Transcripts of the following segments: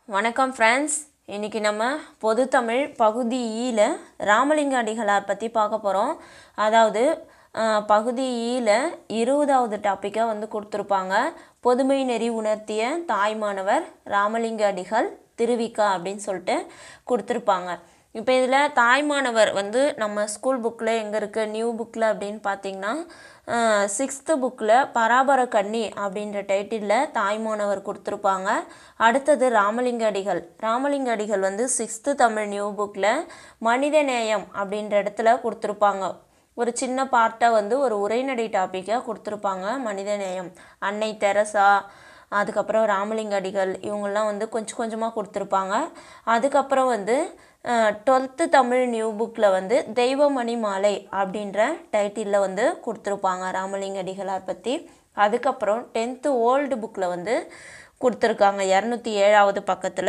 வணக்கம் ஃப்ரெண்ட்ஸ் இன்றைக்கி நம்ம பொதுத்தமிழ் பகுதி ஈல ராமலிங்க அடிகளார் பற்றி பார்க்க போகிறோம் அதாவது அஹ், பகுதி ஈல இருபதாவது டாப்பிக்காக வந்து கொடுத்துருப்பாங்க பொதுமை நெறி உணர்த்திய தாய்மானவர் ராமலிங்க அடிகள் திருவிக்கா அப்படின்னு சொல்லிட்டு கொடுத்துருப்பாங்க இப்போ இதில் தாய்மானவர் வந்து நம்ம ஸ்கூல் புக்கில் எங்கே இருக்குது நியூ புக்கில் அப்படின்னு பார்த்தீங்கன்னா சிக்ஸ்த்து புக்கில் பராபர கன்னி அப்படின்ற டைட்டிலில் தாய்மானவர் கொடுத்துருப்பாங்க அடுத்தது ராமலிங்க அடிகள் ராமலிங்க அடிகள் வந்து சிக்ஸ்த்து தமிழ் நியூ புக்கில் மனிதநேயம் அப்படின்ற இடத்துல கொடுத்துருப்பாங்க ஒரு சின்ன பார்ட்டை வந்து ஒரு உரைநடை டாப்பிக்காக கொடுத்துருப்பாங்க மனிதநேயம் அன்னை தெரசா அதுக்கப்புறம் ராமலிங்க அடிகள் இவங்கெல்லாம் வந்து கொஞ்சம் கொஞ்சமாக கொடுத்துருப்பாங்க அதுக்கப்புறம் வந்து டுவெல்த்து தமிழ் நியூ புக்கில் வந்து தெய்வமணி மாலை அப்படின்ற டைட்டிலில் வந்து கொடுத்துருப்பாங்க ராமலிங்க அடிகளார் பற்றி அதுக்கப்புறம் டென்த்து ஓல்டு புக்கில் வந்து கொடுத்துருக்காங்க இரநூத்தி ஏழாவது பக்கத்தில்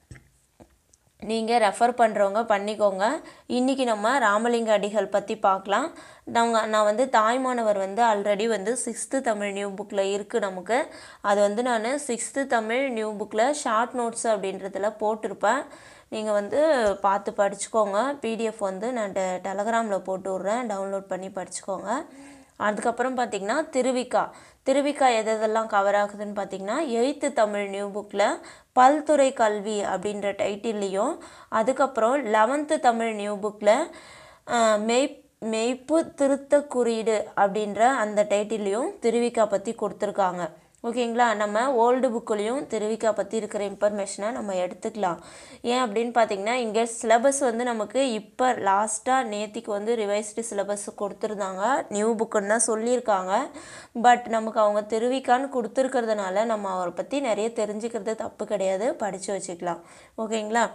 நீங்கள் ரெஃபர் பண்ணுறவங்க பண்ணிக்கோங்க இன்றைக்கி நம்ம ராமலிங்க அடிகள் பற்றி பார்க்கலாம் நாங்கள் நான் வந்து தாய்மானவர் வந்து ஆல்ரெடி வந்து சிக்ஸ்த்து தமிழ் நியூ புக்கில் இருக்குது நமக்கு அது வந்து நான் சிக்ஸ்த்து தமிழ் நியூ புக்கில் ஷார்ட் நோட்ஸ் அப்படின்றதுல போட்டிருப்பேன் நீங்கள் வந்து பார்த்து படிச்சுக்கோங்க பிடிஎஃப் வந்து நான் டெ டெலகிராமில் போட்டு விட்றேன் டவுன்லோட் பண்ணி படிச்சுக்கோங்க அதுக்கப்புறம் பார்த்திங்கன்னா திருவிக்கா திருவிக்கா எது எதெல்லாம் கவர் ஆகுதுன்னு பார்த்தீங்கன்னா எயித்து தமிழ் நியூ புக்கில் பல்துறை கல்வி அப்படின்ற டைட்டில்லையும் அதுக்கப்புறம் லெவன்த்து தமிழ் நியூ புக்கில் மெய் மெய்ப்பு திருத்த குறியீடு அப்படின்ற அந்த டைட்டில்லையும் திருவிக்கா பற்றி கொடுத்துருக்காங்க ஓகேங்களா நம்ம ஓல்டு புக்குலேயும் திருவிக்கா பற்றி இருக்கிற இன்ஃபர்மேஷனை நம்ம எடுத்துக்கலாம் ஏன் அப்படின்னு பார்த்தீங்கன்னா இங்கே சிலபஸ் வந்து நமக்கு இப்போ லாஸ்ட்டாக நேத்திக்கு வந்து ரிவைஸ்டு சிலபஸ் கொடுத்துருந்தாங்க நியூ புக்குன்னு தான் சொல்லியிருக்காங்க பட் நமக்கு அவங்க திருவிக்கான்னு கொடுத்துருக்கிறதுனால நம்ம அவரை பற்றி நிறைய தெரிஞ்சுக்கிறது தப்பு கிடையாது படித்து வச்சுக்கலாம் ஓகேங்களா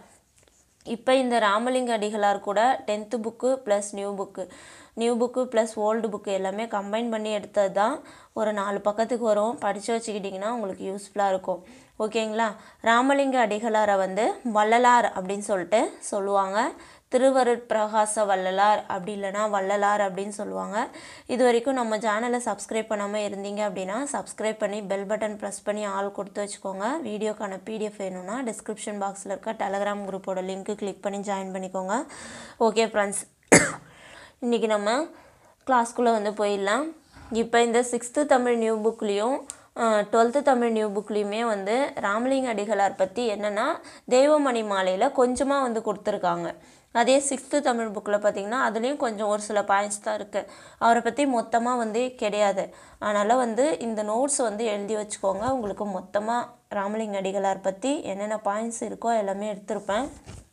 இப்போ இந்த ராமலிங்க அடிகளார் கூட tenth book plus new book new book plus old book எல்லாமே கம்பைன் பண்ணி எடுத்தது தான் ஒரு நாலு பக்கத்துக்கு வரும் படித்து வச்சுக்கிட்டிங்கன்னா உங்களுக்கு யூஸ்ஃபுல்லாக இருக்கும் ஓகேங்களா ராமலிங்க அடிகளாரை வந்து வள்ளலார் அப்படின்னு சொல்லிட்டு சொல்லுவாங்க திருவருட் பிரகாச வள்ளலார் அப்படி இல்லைன்னா வள்ளலார் அப்படின்னு சொல்லுவாங்க இது வரைக்கும் நம்ம சேனலை சப்ஸ்கிரைப் பண்ணாமல் இருந்தீங்க அப்படின்னா சப்ஸ்கிரைப் பண்ணி பெல் பட்டன் ப்ரெஸ் பண்ணி ஆள் கொடுத்து வச்சுக்கோங்க வீடியோக்கான பிடிஎஃப் வேணும்னா டிஸ்கிரிப்ஷன் பாக்ஸில் இருக்க டெலகிராம் குரூப்போட லிங்க்கு கிளிக் பண்ணி ஜாயின் பண்ணிக்கோங்க ஓகே ஃப்ரெண்ட்ஸ் இன்றைக்கி நம்ம கிளாஸ்க்குள்ளே வந்து போயிடலாம் இப்போ இந்த சிக்ஸ்த்து தமிழ் நியூ புக்லேயும் டுவெல்த்து தமிழ் நியூ புக்லேயுமே வந்து ராமலிங்க அடிகளார் பற்றி என்னென்னா தெய்வமணி மாலையில் கொஞ்சமாக வந்து கொடுத்துருக்காங்க அதே சிக்ஸ்த்து தமிழ் புக்கில் பார்த்திங்கன்னா அதுலேயும் கொஞ்சம் ஒரு சில பாயிண்ட்ஸ் தான் இருக்குது அவரை பற்றி மொத்தமாக வந்து கிடையாது அதனால் வந்து இந்த நோட்ஸ் வந்து எழுதி வச்சுக்கோங்க உங்களுக்கு மொத்தமாக ராமலிங்க அடிகளார் பற்றி என்னென்ன பாயிண்ட்ஸ் இருக்கோ எல்லாமே எடுத்திருப்பேன்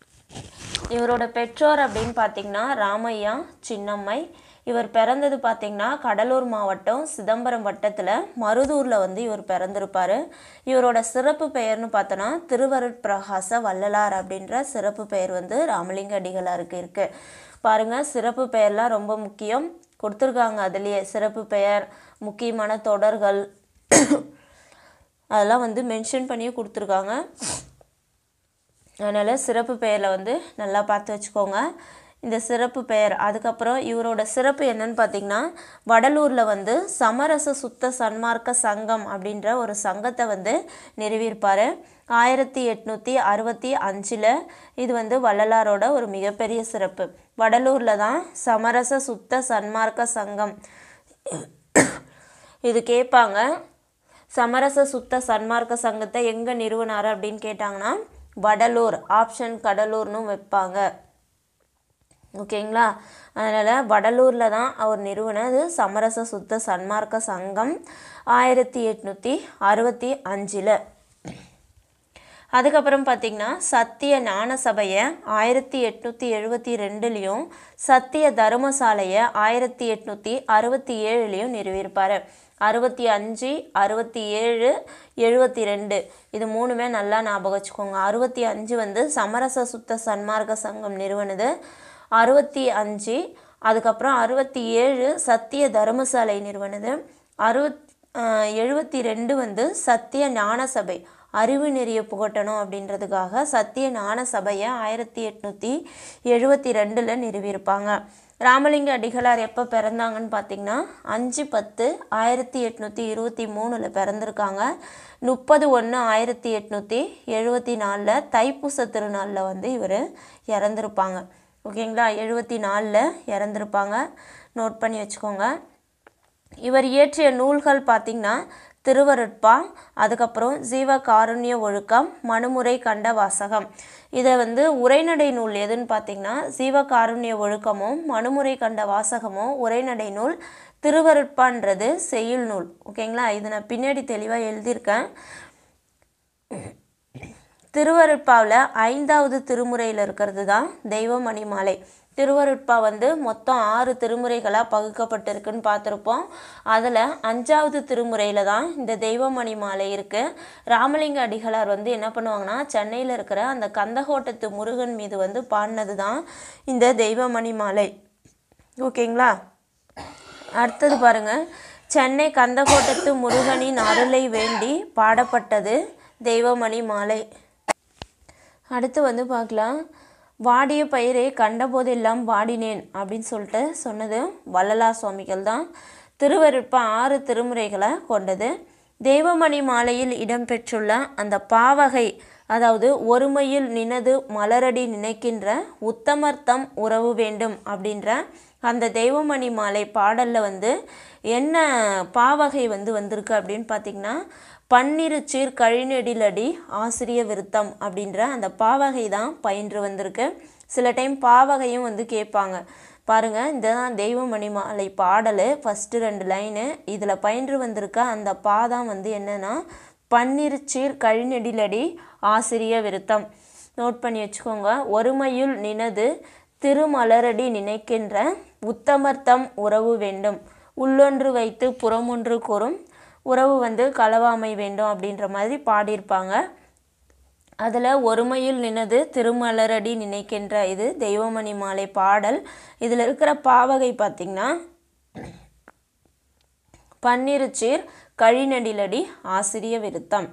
இவரோட பெற்றோர் அப்படின்னு பார்த்தீங்கன்னா ராமையா சின்னம்மை இவர் பிறந்தது பார்த்தீங்கன்னா கடலூர் மாவட்டம் சிதம்பரம் வட்டத்தில் மருதூரில் வந்து இவர் பிறந்திருப்பார் இவரோட சிறப்பு பெயர்னு பார்த்தோன்னா திருவருட் பிரகாச வள்ளலார் அப்படின்ற சிறப்பு பெயர் வந்து ராமலிங்க அடிகளாருக்கு இருக்குது பாருங்கள் சிறப்பு பெயர்லாம் ரொம்ப முக்கியம் கொடுத்துருக்காங்க அதுலேயே சிறப்பு பெயர் முக்கியமான தொடர்கள் அதெல்லாம் வந்து மென்ஷன் பண்ணியே கொடுத்துருக்காங்க அதனால் சிறப்பு பெயரில் வந்து நல்லா பார்த்து வச்சுக்கோங்க இந்த சிறப்பு பெயர் அதுக்கப்புறம் இவரோட சிறப்பு என்னன்னு பார்த்தீங்கன்னா வடலூரில் வந்து சமரச சுத்த சன்மார்க்க சங்கம் அப்படின்ற ஒரு சங்கத்தை வந்து நிறுவியிருப்பார் ஆயிரத்தி எட்நூற்றி அறுபத்தி அஞ்சில் இது வந்து வள்ளலாரோட ஒரு மிகப்பெரிய சிறப்பு வடலூரில் தான் சமரச சுத்த சன்மார்க்க சங்கம் இது கேட்பாங்க சமரச சுத்த சன்மார்க்க சங்கத்தை எங்கே நிறுவனார் அப்படின்னு கேட்டாங்கன்னா வடலூர் ஆப்ஷன் கடலூர்னு வைப்பாங்க ஓகேங்களா அதனால் வடலூரில் தான் அவர் நிறுவனது சமரச சுத்த சன்மார்க்க சங்கம் ஆயிரத்தி எட்நூற்றி அறுபத்தி அஞ்சில் அதுக்கப்புறம் பார்த்திங்கன்னா சத்திய ஞான சபையை ஆயிரத்தி எட்நூற்றி எழுபத்தி ரெண்டுலேயும் சத்திய தர்மசாலையை ஆயிரத்தி எட்நூற்றி அறுபத்தி ஏழுலேயும் நிறுவியிருப்பார் அறுபத்தி அஞ்சு அறுபத்தி ஏழு எழுபத்தி ரெண்டு இது மூணுமே நல்லா ஞாபகம் வச்சுக்கோங்க அறுபத்தி அஞ்சு வந்து சமரச சுத்த சன்மார்க்க சங்கம் நிறுவனது அறுபத்தி அஞ்சு அதுக்கப்புறம் அறுபத்தி ஏழு சத்திய தர்மசாலை நிறுவனது அறுபத் எழுபத்தி ரெண்டு வந்து சத்திய ஞான சபை அறிவு நெறிய புகட்டணும் அப்படின்றதுக்காக சத்திய ஞான சபையை ஆயிரத்தி எட்நூற்றி எழுபத்தி ரெண்டில் நிறுவியிருப்பாங்க ராமலிங்க அடிகளார் எப்போ பிறந்தாங்கன்னு பார்த்தீங்கன்னா அஞ்சு பத்து ஆயிரத்தி எட்நூற்றி இருபத்தி மூணில் பிறந்திருக்காங்க முப்பது ஒன்று ஆயிரத்தி எட்நூற்றி எழுபத்தி நாலில் தைப்பூச திருநாளில் வந்து இவர் இறந்துருப்பாங்க ஓகேங்களா எழுபத்தி நாலில் இறந்துருப்பாங்க நோட் பண்ணி வச்சுக்கோங்க இவர் இயற்றிய நூல்கள் பார்த்திங்கன்னா திருவருட்பா அதுக்கப்புறம் ஜீவ காருண்ய ஒழுக்கம் மனுமுறை கண்ட வாசகம் இதை வந்து உரைநடை நூல் எதுன்னு பார்த்தீங்கன்னா ஜீவ காருண்ய ஒழுக்கமும் மனுமுறை கண்ட வாசகமும் உரைநடை நூல் திருவருட்பான்றது செய்யுள் நூல் ஓகேங்களா இது நான் பின்னாடி தெளிவாக எழுதியிருக்கேன் திருவருட்பாவில் ஐந்தாவது திருமுறையில் இருக்கிறது தான் தெய்வமணி மாலை திருவருட்பா வந்து மொத்தம் ஆறு திருமுறைகளாக பகுக்கப்பட்டிருக்குன்னு பார்த்துருப்போம் அதில் அஞ்சாவது திருமுறையில் தான் இந்த தெய்வமணி மாலை இருக்குது ராமலிங்க அடிகளார் வந்து என்ன பண்ணுவாங்கன்னா சென்னையில் இருக்கிற அந்த கந்தகோட்டத்து முருகன் மீது வந்து பாடினது தான் இந்த தெய்வமணி மாலை ஓகேங்களா அடுத்தது பாருங்க சென்னை கந்தகோட்டத்து முருகனின் அருளை வேண்டி பாடப்பட்டது தெய்வமணி மாலை அடுத்து வந்து பார்க்கலாம் வாடிய பயிரை கண்டபோதெல்லாம் வாடினேன் அப்படின்னு சொல்லிட்டு சொன்னது வள்ளலார் சுவாமிகள் தான் திருவருட்ப ஆறு திருமுறைகளை கொண்டது தெய்வமணி மாலையில் இடம்பெற்றுள்ள அந்த பாவகை அதாவது ஒருமையில் நினது மலரடி நினைக்கின்ற உத்தமர்த்தம் உறவு வேண்டும் அப்படின்ற அந்த தெய்வமணி மாலை பாடலில் வந்து என்ன பாவகை வந்து வந்திருக்கு அப்படின்னு பார்த்திங்கன்னா பன்னிரு சீர் கழிநெடிலடி ஆசிரிய விருத்தம் அப்படின்ற அந்த பாவகை தான் பயின்று வந்திருக்கு சில டைம் பாவகையும் வந்து கேட்பாங்க பாருங்கள் இந்த தான் தெய்வமணி மாலை பாடல் ஃபஸ்ட்டு ரெண்டு லைனு இதில் பயின்று வந்திருக்க அந்த பாதம் வந்து என்னென்னா பன்னிரு சீர் கழிநெடிலடி ஆசிரிய விருத்தம் நோட் பண்ணி வச்சுக்கோங்க ஒருமையுள் நினது திருமலரடி நினைக்கின்ற உத்தமர்த்தம் உறவு வேண்டும் உள்ளொன்று வைத்து புறமொன்று கூறும் உறவு வந்து களவாமை வேண்டும் அப்படின்ற மாதிரி பாடியிருப்பாங்க அதில் ஒருமையில் நினது திருமலரடி நினைக்கின்ற இது தெய்வமணி மாலை பாடல் இதில் இருக்கிற பாவகை பார்த்திங்கன்னா பன்னிருச்சீர் கழிநடிலடி ஆசிரிய விருத்தம்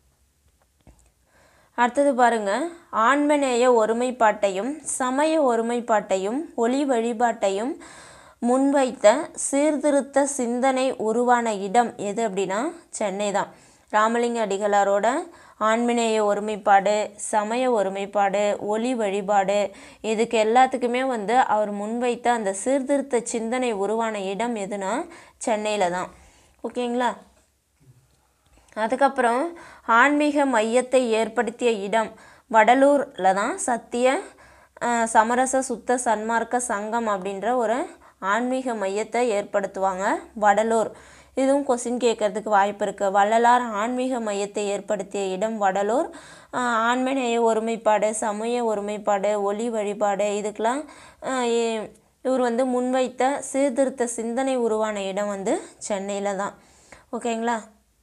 அடுத்தது பாருங்க ஆன்மநேய ஒருமைப்பாட்டையும் சமய ஒருமைப்பாட்டையும் ஒளி வழிபாட்டையும் முன்வைத்த சீர்திருத்த சிந்தனை உருவான இடம் எது அப்படின்னா சென்னை தான் ராமலிங்க அடிகளாரோட ஆன்மீனேய ஒருமைப்பாடு சமய ஒருமைப்பாடு ஒளி வழிபாடு இதுக்கு எல்லாத்துக்குமே வந்து அவர் முன்வைத்த அந்த சீர்திருத்த சிந்தனை உருவான இடம் எதுனா சென்னையில் தான் ஓகேங்களா அதுக்கப்புறம் ஆன்மீக மையத்தை ஏற்படுத்திய இடம் வடலூரில் தான் சத்திய அஹ், சமரச சுத்த சன்மார்க்க சங்கம் அப்படின்ற ஒரு ஆன்மீக மையத்தை ஏற்படுத்துவாங்க வடலூர் இதுவும் கொஸ்டின் கேட்கறதுக்கு வாய்ப்பு இருக்குது வள்ளலார் ஆன்மீக மையத்தை ஏற்படுத்திய இடம் வடலூர் அஹ், ஆன்மநேய ஒருமைப்பாடு சமய ஒருமைப்பாடு ஒளி வழிபாடு இதுக்கெல்லாம் அஹ், இ- இவர் வந்து முன்வைத்த சீர்திருத்த சிந்தனை உருவான இடம் வந்து சென்னையில் தான் ஓகேங்களா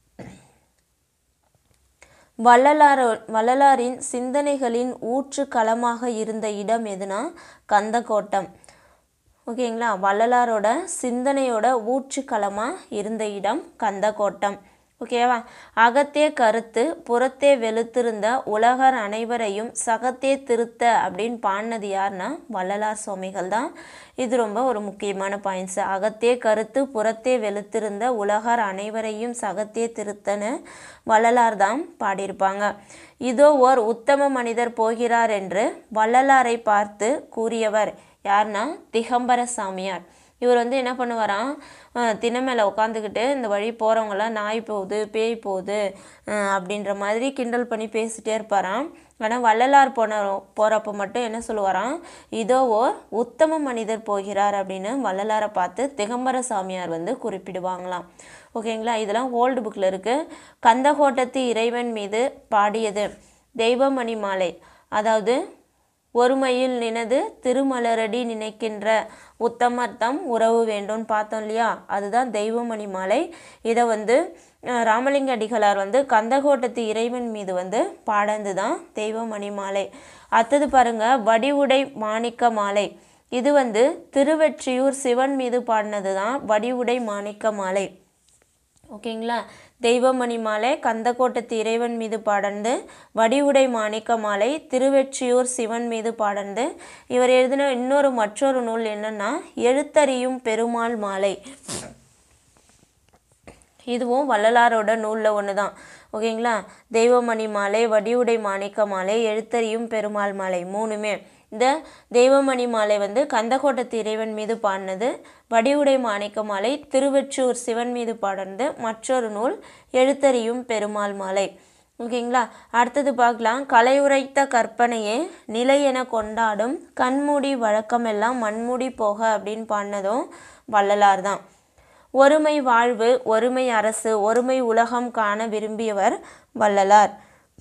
வள்ளலார் வள்ளலாரின் சிந்தனைகளின் ஊற்று களமாக இருந்த இடம் எதுனா கந்தக்கோட்டம் ஓகேங்களா வள்ளலாரோட சிந்தனையோட ஊற்று களமாக இருந்த இடம் கந்தக்கோட்டம் ஓகேவா அகத்தே கருத்து புறத்தே வெளுத்திருந்த உலகர் அனைவரையும் சகத்தே திருத்த அப்படின்னு பாடினது யாருன்னா வள்ளலார் சுவாமிகள் தான் இது ரொம்ப ஒரு முக்கியமான பாயிண்ட்ஸ் அகத்தே கருத்து புறத்தே வெளுத்திருந்த உலகர் அனைவரையும் சகத்தே திருத்தன்னு வள்ளலார் தான் பாடியிருப்பாங்க இதோ ஓர் உத்தம மனிதர் போகிறார் என்று வள்ளலாரை பார்த்து கூறியவர் யாருன்னா திகம்பர சாமியார் இவர் வந்து என்ன பண்ணுவாராம் அஹ் திணை மேலே உட்காந்துக்கிட்டு இந்த வழி போகிறவங்களாம் நாய் போகுது பேய் போகுது அஹ் அப்படின்ற மாதிரி கிண்டல் பண்ணி பேசிட்டே இருப்பாராம் ஆனால் வள்ளலார் போன போகிறப்ப மட்டும் என்ன சொல்லுவாராம் இதோ ஓர் உத்தம மனிதர் போகிறார் அப்படின்னு வள்ளலாரை பார்த்து திகம்பர சாமியார் வந்து குறிப்பிடுவாங்களாம் ஓகேங்களா இதெல்லாம் ஓல்டு புக்கில் இருக்குது கந்தகோட்டத்து இறைவன் மீது பாடியது தெய்வமணி மாலை அதாவது ஒருமையில் நினது திருமலரடி நினைக்கின்ற உத்தமர்த்தம் உறவு வேண்டும்னு பார்த்தோம் இல்லையா அதுதான் தெய்வமணி மாலை இதை வந்து அஹ், ராமலிங்க அடிகளார் வந்து கந்தகோட்டத்து இறைவன் மீது வந்து பாடந்து தான் தெய்வமணி மாலை அடுத்தது பாருங்க வடிவுடை மாணிக்க மாலை இது வந்து திருவெற்றியூர் சிவன் மீது பாடினது தான் வடிவுடை மாணிக்க மாலை ஓகேங்களா தெய்வமணி மாலை கந்தக்கோட்டத்து இறைவன் மீது பாடந்து வடிவுடை மாணிக்க மாலை திருவெற்றியூர் சிவன் மீது பாடந்து இவர் எழுதின இன்னொரு மற்றொரு நூல் என்னன்னா எழுத்தறியும் பெருமாள் மாலை இதுவும் வள்ளலாரோட நூலில் ஒன்று தான் ஓகேங்களா தெய்வமணி மாலை வடிவுடை மாணிக்க மாலை எழுத்தறியும் பெருமாள் மாலை மூணுமே இந்த தெய்வமணி மாலை வந்து கந்தக்கோட்டத்து இறைவன் மீது பாடினது வடிவுடை மாணிக்க மாலை திருவெற்றூர் சிவன் மீது பாடினது மற்றொரு நூல் எழுத்தறியும் பெருமாள் மாலை ஓகேங்களா அடுத்தது பார்க்கலாம் கலை உரைத்த கற்பனையே நிலை என கொண்டாடும் கண்மூடி வழக்கமெல்லாம் மண்மூடி போக அப்படின்னு பாடினதும் வள்ளலார் தான் ஒருமை வாழ்வு ஒருமை அரசு ஒருமை உலகம் காண விரும்பியவர் வள்ளலார்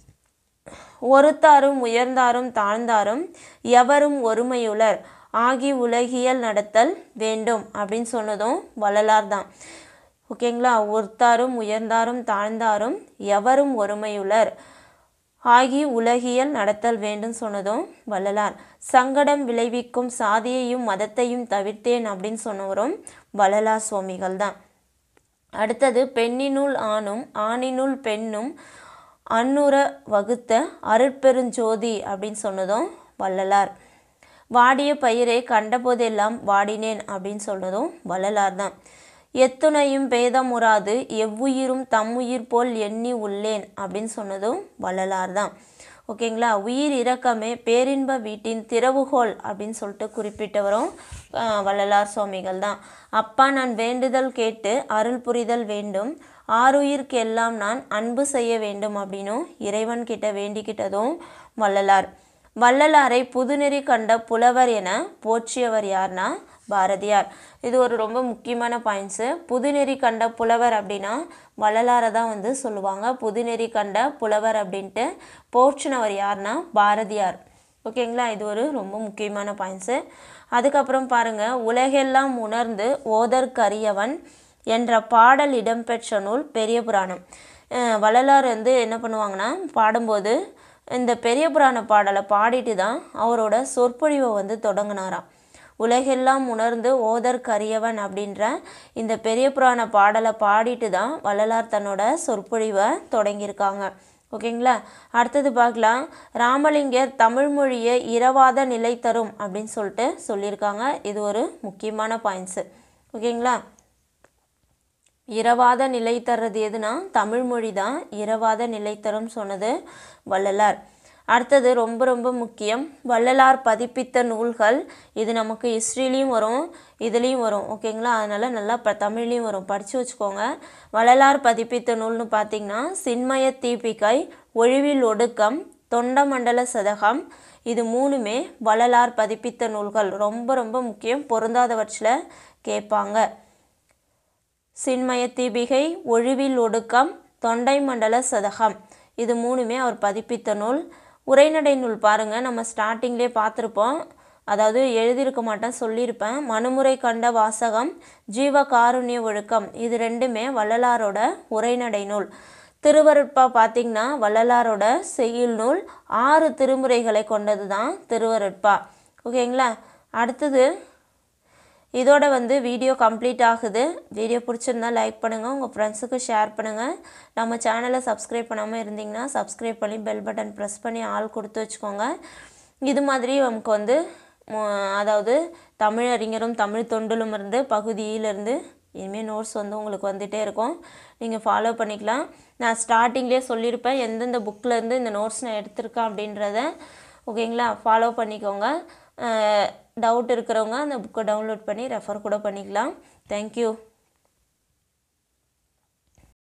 ஒருத்தாரும் உயர்ந்தாரும் தாழ்ந்தாரும் எவரும் ஒருமையுளர் ஆகி உலகியல் நடத்தல் வேண்டும் அப்படின்னு சொன்னதும் வள்ளலார் தான் ஓகேங்களா ஒருத்தாரும் உயர்ந்தாரும் தாழ்ந்தாரும் எவரும் ஒருமையுளர் ஆகி உலகியல் நடத்தல் வேண்டும் சொன்னதும் வள்ளலார் சங்கடம் விளைவிக்கும் சாதியையும் மதத்தையும் தவிர்த்தேன் அப்படின்னு சொன்னவரும் வள்ளலார் சுவாமிகள் தான் அடுத்தது பெண்ணினுள் ஆணும் ஆணினுள் பெண்ணும் அன்னுர வகுத்த அருட்பெருஞ்சோதி அப்படின்னு சொன்னதும் வள்ளலார் வாடிய பயிரை கண்டபோதெல்லாம் வாடினேன் அப்படின்னு சொன்னதும் வள்ளலார் தான் எத்துணையும் பேதமுறாது எவ்வுயிரும் தம்முயிர் போல் எண்ணி உள்ளேன் அப்படின்னு சொன்னதும் வள்ளலார் தான் ஓகேங்களா உயிர் இரக்கமே பேரின்ப வீட்டின் திறவுகோல் அப்படின்னு சொல்லிட்டு குறிப்பிட்டவரும் ஆஹ், வள்ளலார் சுவாமிகள் தான் அப்பா நான் வேண்டுதல் கேட்டு அருள் புரிதல் வேண்டும் ஆறுயிர்க்கு எல்லாம் நான் அன்பு செய்ய வேண்டும் அப்படின்னும் இறைவன் கிட்ட வேண்டிக்கிட்டதும் வள்ளலார் வள்ளலாரை புதுநெறி கண்ட புலவர் என போற்றியவர் யார்னா பாரதியார் இது ஒரு ரொம்ப முக்கியமான பாயிண்ட்ஸு புதுநெறி கண்ட புலவர் அப்படின்னா வள்ளலாரை தான் வந்து சொல்லுவாங்க புதுநெறி கண்ட புலவர் அப்படின்ட்டு போற்றினவர் யார்னா பாரதியார் ஓகேங்களா இது ஒரு ரொம்ப முக்கியமான பாயிண்ட்ஸு அதுக்கப்புறம் பாருங்க உலகெல்லாம் உணர்ந்து ஓதற்கரியவன் என்ற பாடல் இடம்பெற்ற நூல் பெரிய புராணம் அஹ் வள்ளலார் வந்து என்ன பண்ணுவாங்கன்னா பாடும்போது இந்த பெரிய புராண பாடலை பாடிட்டு தான் அவரோட சொற்பொழிவை வந்து தொடங்கினாராம் உலகெல்லாம் உணர்ந்து ஓதற்கரியவன் அப்படின்ற இந்த பெரிய புராண பாடலை பாடிட்டு தான் வள்ளலார் தன்னோட சொற்பொழிவை தொடங்கியிருக்காங்க ஓகேங்களா அடுத்தது பார்க்கலாம் ராமலிங்கர் தமிழ் மொழியை இரவாத நிலை தரும் அப்படின்னு சொல்லிட்டு சொல்லியிருக்காங்க இது ஒரு முக்கியமான பாயிண்ட்ஸு ஓகேங்களா இரவாத நிலை தர்றது எதுனா தமிழ் மொழி தான் இரவாத நிலை தரும் சொன்னது வள்ளலார் அடுத்தது ரொம்ப ரொம்ப முக்கியம் வள்ளலார் பதிப்பித்த நூல்கள் இது நமக்கு ஹிஸ்ட்ரிலையும் வரும் இதுலேயும் வரும் ஓகேங்களா அதனால் நல்லா ப தமிழ்லேயும் வரும் படித்து வச்சுக்கோங்க வள்ளலார் பதிப்பித்த நூல்னு பார்த்தீங்கன்னா சின்மய தீபிகை ஒழிவில் ஒடுக்கம் தொண்டமண்டல சதகம் இது மூணுமே வள்ளலார் பதிப்பித்த நூல்கள் ரொம்ப ரொம்ப முக்கியம் பொருந்தாதவற்றில் கேட்பாங்க சின்மய தீபிகை ஒழிவில் ஒடுக்கம் தொண்டை மண்டல சதகம் இது மூணுமே அவர் பதிப்பித்த நூல் உரைநடை நூல் பாருங்கள் நம்ம ஸ்டார்டிங்லேயே பார்த்துருப்போம் அதாவது எழுதியிருக்க மாட்டேன் சொல்லியிருப்பேன் மனுமுறை கண்ட வாசகம் ஜீவ காருண்ய ஒழுக்கம் இது ரெண்டுமே வள்ளலாரோட உரைநடை நூல் திருவருட்பா பார்த்திங்கன்னா வள்ளலாரோட செய்யுள் நூல் ஆறு திருமுறைகளை கொண்டது தான் திருவருட்பா ஓகேங்களா அடுத்தது இதோட வந்து வீடியோ கம்ப்ளீட் ஆகுது வீடியோ பிடிச்சிருந்தா லைக் பண்ணுங்கள் உங்கள் ஃப்ரெண்ட்ஸுக்கு ஷேர் பண்ணுங்கள் நம்ம சேனலை சப்ஸ்கிரைப் பண்ணாமல் இருந்தீங்கன்னா சப்ஸ்கிரைப் பண்ணி பெல் பட்டன் ப்ரெஸ் பண்ணி ஆள் கொடுத்து வச்சுக்கோங்க இது மாதிரி நமக்கு வந்து மு- அதாவது தமிழறிஞரும் தமிழ் தொண்டிலும் இருந்து பகுதியிலிருந்து இனிமேல் நோட்ஸ் வந்து உங்களுக்கு வந்துகிட்டே இருக்கும் நீங்கள் ஃபாலோ பண்ணிக்கலாம் நான் ஸ்டார்டிங்லேயே சொல்லியிருப்பேன் எந்தெந்த புக்கிலேருந்து இந்த நோட்ஸ் நான் எடுத்திருக்கேன் அப்படின்றத ஓகேங்களா ஃபாலோ பண்ணிக்கோங்க டவுட் இருக்கிறவங்க அந்த புக்கை டவுன்லோட் பண்ணி ரெஃபர் கூட பண்ணிக்கலாம் தேங்க்யூ